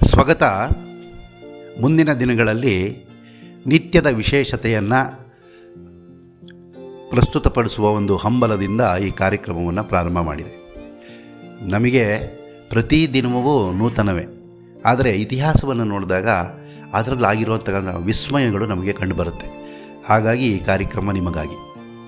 ಸ್ವಗತ ಮುಂದಿನ ದಿನಗಳಲ್ಲಿ ನಿತ್ಯದ ವಿಶೇಷತೆಯನ್ನು ಪ್ರಸ್ತುತಪಡಿಸುವ ಒಂದು ಹಂಬಲದಿಂದ ಈ ಕಾರ್ಯಕ್ರಮವನ್ನು ಪ್ರಾರಂಭ ಮಾಡಿದೆ ನಮಗೆ ಪ್ರತಿ ದಿನವೂ ನೂತನವೇ ಆದರೆ ಇತಿಹಾಸವನ್ನು ನೋಡಿದಾಗ ಅದರಲ್ಲಿ ಆಗಿರುವಂಥ ವಿಸ್ಮಯಗಳು ನಮಗೆ ಕಂಡುಬರುತ್ತೆ ಹಾಗಾಗಿ ಈ ಕಾರ್ಯಕ್ರಮ ನಿಮಗಾಗಿ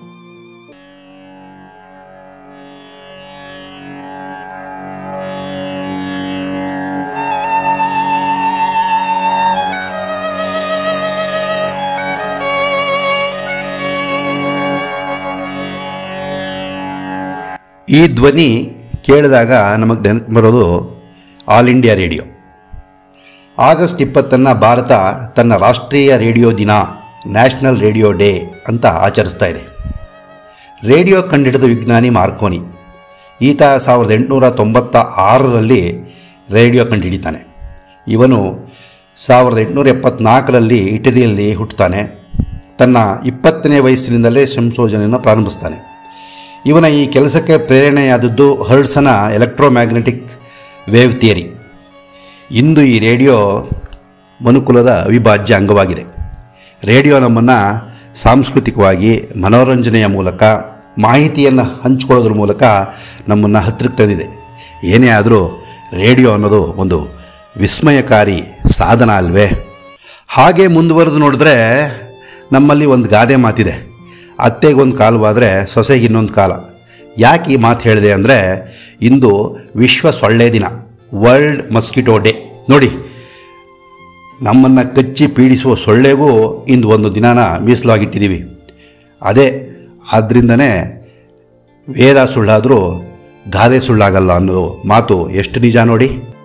ಈ ಧ್ವನಿ ಕೇಳಿದಾಗ ನಮಗೆ ನೆನಪು ಬರೋದು ಆಲ್ ಇಂಡಿಯಾ ರೇಡಿಯೋ ಆಗಸ್ಟ್ ಇಪ್ಪತ್ತನ್ನು ಭಾರತ ತನ್ನ ರಾಷ್ಟ್ರೀಯ ರೇಡಿಯೋ ದಿನ ನ್ಯಾಷನಲ್ ರೇಡಿಯೋ ಡೇ ಅಂತ ಆಚರಿಸ್ತಾ ಇದೆ ರೇಡಿಯೋ ಕಂಡಿಡಿದ ವಿಜ್ಞಾನಿ ಮಾರ್ಕೋನಿ ಈತ ಸಾವಿರದ ಎಂಟುನೂರ ತೊಂಬತ್ತ ಆರರಲ್ಲಿ ರೇಡಿಯೋ ಕಂಡುಹಿಡಿತಾನೆ ಇವನು ಸಾವಿರದ ಎಂಟುನೂರ ಎಪ್ಪತ್ನಾಲ್ಕರಲ್ಲಿ ಇಟಲಿಯಲ್ಲಿ ಹುಟ್ಟುತ್ತಾನೆ ತನ್ನ ಇಪ್ಪತ್ತನೇ ವಯಸ್ಸಿನಿಂದಲೇ ಸಂಶೋಧನೆಯನ್ನು ಪ್ರಾರಂಭಿಸ್ತಾನೆ ಇವನ ಈ ಕೆಲಸಕ್ಕೆ ಪ್ರೇರಣೆಯಾದದ್ದು ಹರ್ಡ್ಸನ ಎಲೆಕ್ಟ್ರೋಮ್ಯಾಗ್ನೆಟಿಕ್ ವೇವ್ ಥಿಯರಿ ಇಂದು ಈ ರೇಡಿಯೋ ಮನುಕುಲದ ಅವಿಭಾಜ್ಯ ಅಂಗವಾಗಿದೆ ರೇಡಿಯೋ ನಮ್ಮನ್ನು ಸಾಂಸ್ಕೃತಿಕವಾಗಿ ಮನೋರಂಜನೆಯ ಮೂಲಕ ಮಾಹಿತಿಯನ್ನು ಹಂಚಿಕೊಳ್ಳೋದ್ರ ಮೂಲಕ ನಮ್ಮನ್ನು ಹತ್ತಿರಕ್ಕೆ ತಂದಿದೆ ಏನೇ ಆದರೂ ರೇಡಿಯೋ ಅನ್ನೋದು ಒಂದು ವಿಸ್ಮಯಕಾರಿ ಸಾಧನ ಅಲ್ವೇ ಹಾಗೆ ಮುಂದುವರೆದು ನೋಡಿದ್ರೆ ನಮ್ಮಲ್ಲಿ ಒಂದು ಗಾದೆ ಮಾತಿದೆ ಅತ್ತೆಗೊಂದು ಕಾಲವಾದರೆ ಸೊಸೆಗೆ ಇನ್ನೊಂದು ಕಾಲ ಯಾಕೆ ಈ ಮಾತು ಹೇಳಿದೆ ಅಂದರೆ ಇಂದು ವಿಶ್ವ ಸೊಳ್ಳೆ ದಿನ ವರ್ಲ್ಡ್ ಮಸ್ಕಿಟೋ ಡೇ ನೋಡಿ ನಮ್ಮನ್ನು ಕಚ್ಚಿ ಪೀಡಿಸುವ ಸೊಳ್ಳೆಗೂ ಇಂದು ಒಂದು ದಿನಾನ ಮೀಸಲಾಗಿಟ್ಟಿದ್ದೀವಿ ಅದೇ ಆದ್ದರಿಂದನೇ ವೇದ ಸುಳ್ಳಾದರೂ ಗಾದೆ ಸುಳ್ಳಾಗಲ್ಲ ಅನ್ನೋ ಮಾತು ಎಷ್ಟು ನಿಜ ನೋಡಿ